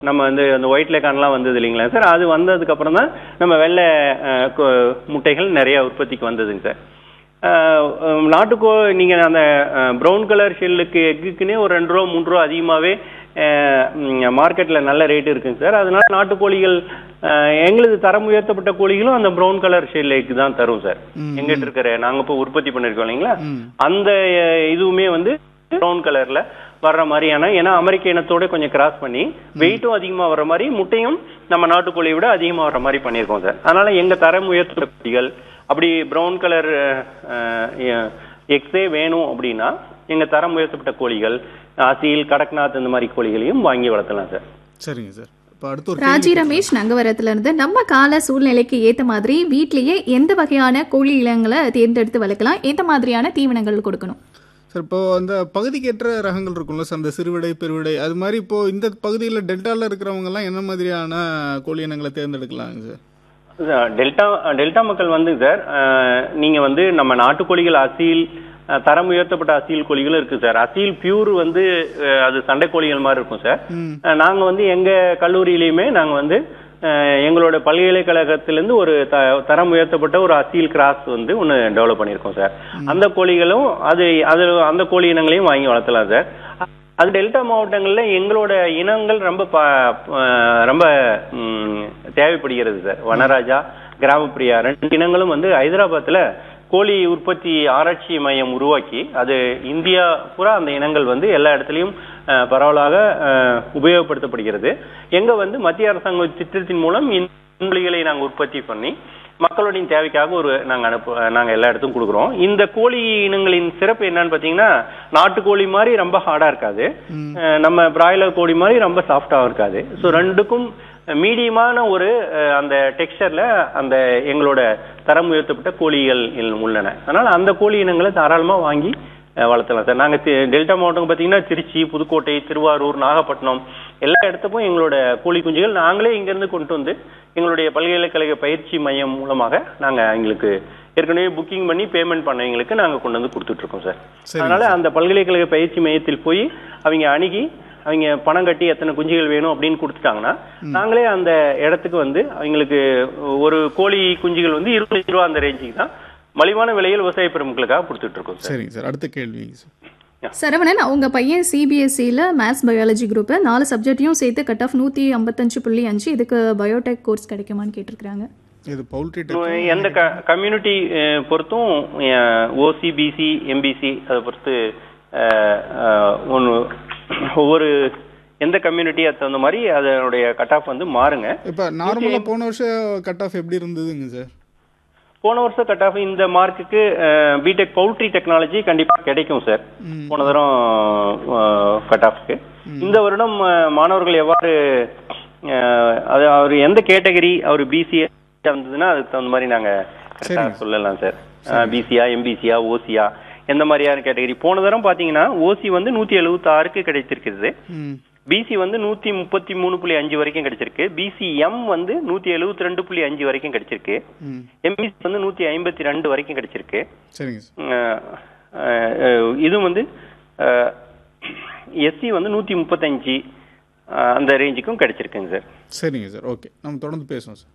நம்ம வந்து அந்த ஒயிட் லேக்கான்லாம் வந்தது இல்லைங்களா சார் அது வந்ததுக்கு அப்புறம் தான் நம்ம வெள்ளை அஹ், கொ- முட்டைகள் நிறைய உற்பத்திக்கு வந்ததுங்க சார் அஹ், அஹ், நாட்டுக்கோ நீங்க அந்த ப்ரௌன் கலர் ஷெல்லுக்கு எக்குக்குன்னே ஒரு ரெண்டு ரூபா மூணு ரூபா அதிகமாகவே மார்க்கெட்ல நல்ல ரேட் இருக்குங்க சார் அதனால நாட்டுக்கோழிகள் அஹ், எங்களுது தரம் உயர்த்தப்பட்ட கோழிகளும் அந்த ப்ரௌன் கலர் ஷெல் எக் தான் தரும் சார் எங்கிட்ட இருக்கிற நாங்க இப்போ உற்பத்தி பண்ணிருக்கோம் இல்லைங்களா அந்த அஹ், இதுவுமே வந்து ப்ரௌன் கலர்ல வர்ற மாதிரியான ஏன்னா அமெரிக்க இனத்தோட கொஞ்சம் கிராஸ் பண்ணி வெயிட்டும் அதிகமா வர்ற மாதிரி முட்டையும் நம்ம நாட்டுக்கோழியை விட அதிகமா வர்ற மாதிரி பண்ணியிருக்கோம் சார் அதனால எங்க தரம் உயர்த்துற கோழிகள் அப்படி ப்ரௌன் கலர் எக்ஸே வேணும் அப்படின்னா எங்க தரம் உயர்த்தப்பட்ட கோழிகள் அசீல் கடக்நாத் இந்த மாதிரி கோழிகளையும் வாங்கி வளர்த்தலாம் சார் சரிங்க சார் இப்போ அடுத்து ஒரு ராஜி ரமேஷ் நங்கவரத்துல இருந்து நம்ம கால சூழ்நிலைக்கு ஏத்த மாதிரி வீட்லயே எந்த வகையான கோழி இனங்களை தேர்ந்தெடுத்து வளர்க்கலாம் எந்த மாதிரியான தீவனங்கள் கொடுக்கணும் சார் இப்போ அந்த பகுதிக்கு ஏற்ற ரகங்கள் இருக்கும்ல சார் அந்த சிறுவிடை பெருவிடை அது மாதிரி இப்போ இந்த பகுதியில் டெல்டாவில் இருக்கிறவங்கலாம் என்ன மாதிரியான கோழி இனங்களை தேர்ந்தெடுக்கலாங்க சார் சார், டெல்டா டெல்டா மக்கள் வந்து சார் அஹ், நீங்க வந்து நம்ம நாட்டுக்கோழிகள் அசீல் அஹ், தரம் உயர்த்தப்பட்ட அசீல் கோழிகளும் இருக்கு சார் அசீல் பியூர் வந்து அஹ், அது சண்டை கோழிகள் மாதிரி இருக்கும் சார் ம் அஹ், நாங்க வந்து எங்க கல்லூரியிலயுமே நாங்க வந்து அஹ், எங்களோட பல்கலைக்கழகத்திலிருந்து ஒரு த- தரம் உயர்த்தப்பட்ட ஒரு அசீல் கிராஸ் வந்து ஒன்னு டெவலப் பண்ணியிருக்கோம் சார் அந்த கோழிகளும் அது அது அந்த கோழி இனங்களையும் வாங்கி வளர்த்தலாம் சார் அது டெல்டா மாவட்டங்கள்ல எங்களோட இனங்கள் ரொம்ப ப- அஹ் ரொம்ப ம், தேவைப்படுகிறது சார் வனராஜா கிராமப்பிரியா ரெண்டு இனங்களும் வந்து ஹைதராபாத்ல கோழி உற்பத்தி ஆராய்ச்சி மையம் உருவாக்கி அது இந்தியா பூரா அந்த இனங்கள் வந்து எல்லா இடத்துலயும் அஹ், பரவலாக அஹ், உபயோகப்படுத்தப்படுகிறது எங்க வந்து மத்திய அரசாங்க திட்டத்தின் மூலம் இந்த கோழிகளை நாங்க உற்பத்தி பண்ணி மக்களுடைய தேவைக்காக ஒரு நாங்க அனுப்பு நாங்க எல்லா இடத்துக்கும் கொடுக்குறோம் இந்த கோழி இனங்களின் சிறப்பு என்னன்னு பாத்தீங்கன்னா நாட்டுக்கோழி மாதிரி ரொம்ப ஹார்டா இருக்காது அஹ் நம்ம பிராய்லர் கோழி மாதிரி ரொம்ப சாஃப்டாவும் இருக்காது ஸோ ரெண்டுக்கும் மீடியமான ஒரு அஹ், அந்த டெக்ஸ்டர்ல அந்த எங்களோட தரம் உயர்த்தப்பட்ட கோழிகள் இல் உள்ளன அதனால அந்த கோழி இனங்களை தாராளமா வாங்கி அஹ், வளர்த்தலாம் சார் நாங்க தி- டெல்டா மாவட்டம் பாத்தீங்கன்னா திருச்சி புதுக்கோட்டை திருவாரூர் நாகப்பட்டினம் எல்லா இடத்துக்கும் எங்களோட கோழி குஞ்சுகள் நாங்களே இங்க இருந்து கொண்டு வந்து எங்களுடைய பல்கலைக்கழக பயிற்சி மையம் மூலமாக நாங்க எங்களுக்கு ஏற்கனவே புக்கிங் பண்ணி பேமெண்ட் பண்ணவங்களுக்கு நாங்க கொண்டு வந்து கொடுத்துட்டு இருக்கோம் சார் சரி அதனால அந்த பல்கலைக்கழக பயிற்சி மையத்தில் போய் அவங்க அணுகி அவங்க பணம் கட்டி எத்தனை குஞ்சுகள் வேணும் அப்படின்னு கொடுத்துட்டாங்கன்னா நாங்களே அந்த இடத்துக்கு வந்து அவங்களுக்கு ஒரு கோழி குஞ்சுகள் வந்து இருபத்தஞ்சு ரூபா அந்த ரேஞ்சுக்கு தான் மலிவான விலையில் விவசாய பெருமக்களுக்காக கொடுத்துட்டு இருக்கோம் சார் சரிங்க சார் அடுத்த கேள்விங்க சார் சரவணன் அவங்க பையன் சிபிஎஸ்சியில் மேத்ஸ் பயாலஜி குரூப் நாலு சப்ஜெக்ட்டையும் சேர்த்து கட் ஆஃப் நூற்றி ஐம்பத்தஞ்சு புள்ளி அஞ்சு இதுக்கு பயோடெக் கோர்ஸ் கிடைக்குமான்னு கேட்டிருக்காங்க இது பவுல்ட்ரி டெக் எந்த கம்யூனிட்டி பொறுத்தும் ஓசி பிசி எம்பிசி அதை பொறுத்து ஒன்று ஒவ்வொரு எந்த கம்யூனிட்டி அது தகுந்த மாதிரி அதனுடைய கட் ஆஃப் வந்து மாறுங்க இப்போ நார்மலாக போன வருஷம் கட் ஆஃப் எப்படி இருந்ததுங்க சார் போன வருஷம் கட் ஆஃப் இந்த மார்க்குக்கு பிடெக் பவுல்ட்ரி டெக்னாலஜி கண்டிப்பா கிடைக்கும் சார் போன தரம் கட் ஆஃப்க்கு இந்த வருடம் அஹ், மாணவர்கள் எவ்வாறு அஹ், அது அவர் எந்த கேட்டகரி அவர் பிசிஏ இருந்ததுன்னா அதுக்கு தகுந்த மாதிரி நாங்க correct ஆ சொல்லலாம் சார் பிசியா எம்பிசியா ஓசியா எந்த மாதிரியான கேட்டகரி போன தரம் பாத்தீங்கன்னா ஓசி வந்து நூத்தி எழுபத்தி ஆறுக்கு கிடைத்திருக்கிறது ம் பிசி வந்து நூத்தி முப்பத்தி மூணு புள்ளி அஞ்சு வரைக்கும் கிடைச்சிருக்கு பிசிஎம் வந்து நூத்தி எழுபத்தி ரெண்டு புள்ளி அஞ்சு வரைக்கும் கிடைச்சிருக்கு ம் எம்பிசி வந்து நூத்தி ஐம்பத்தி ரெண்டு வரைக்கும் கிடைச்சிருக்கு சரிங்க சார் அஹ் அஹ் இது வந்து எஸ்சி வந்து நூத்தி முப்பத்தஞ்சு அஹ் அந்த ரேஞ்சுக்கும் கிடைச்சிருக்குங்க சார் சரிங்க சார் ஓகே நம்ம தொடர்ந்து பேசுவோம் சார்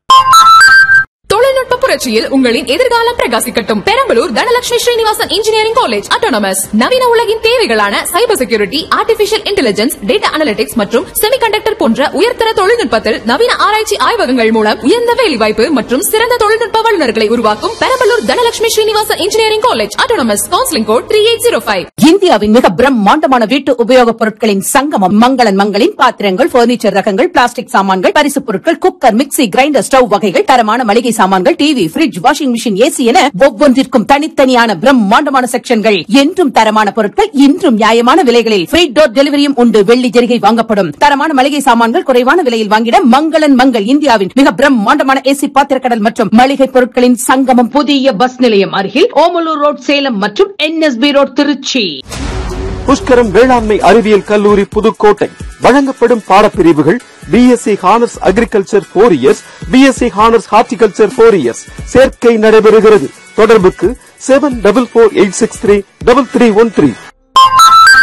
தொழில்நுட்ப புரட்சியில் உங்களின் எதிர்காலம் பிரகாசிக்கட்டும் Perambalur Dhanalakshmi Srinivasan engineering college autonomous நவீன உலகின் தேவைகளான cyber security artificial intelligence data analytics மற்றும் செமிகண்டக்டர் போன்ற உயர்தர தொழில்நுட்பத்தில் நவீன ஆராய்ச்சி ஆய்வகங்கள் மூலம் உயர்ந்த வேலைவாய்ப்பு மற்றும் சிறந்த தொழில்நுட்ப வல்லுநர்களை உருவாக்கும் Perambalur Dhanalakshmi Srinivasan engineering college autonomous counselling code three eight zero five இந்தியாவின் மிக பிரம்மாண்டமான வீட்டு உபயோகப் பொருட்களின் சங்கமம் மங்களன் மங்களின் பாத்திரங்கள் பர்னிச்சர் ரகங்கள் பிளாஸ்டிக் சாமான்கள் பரிசுப் பொருட்கள் குக்கர் மிக்ஸி கிரைண்டர் ஸ்டவ் வகைகள் தரமான மளிகை சாமான்கள் TV fridge washing machine AC என ஒவ்வொன்றிற்கும் தனித்தனியான பிரம்மாண்டமான செக்ஷன்கள் என்றும் தரமான பொருட்கள் இன்றும் நியாயமான விலைகளில் ஃப்ரீ டோர் டெலிவரியும் உண்டு வெள்ளி ஜெரிகை வாங்கப்படும் தரமான மளிகை சாமான்கள் குறைவான விலையில் வாங்கிட மங்களன் மங்கள் இந்தியாவின் மிக பிரம்மாண்டமான ஏசி பாத்திரக்கடல் மற்றும் மளிகை பொருட்களின் சங்கமம் புதிய பஸ் நிலையம் அருகில் ஓமலூர் ரோட் சேலம் மற்றும் என்எஸ்பி ரோட் திருச்சி புஷ்கரம் வேளாண்மை அறிவியல் கல்லூரி புதுக்கோட்டை வழங்கப்படும் பாடப்பிரிவுகள் BSc honours agriculture four years BSc honours horticulture four years சேர்க்கை நடைபெறுகிறது தொடர்புக்கு seven double four eight six three double three one three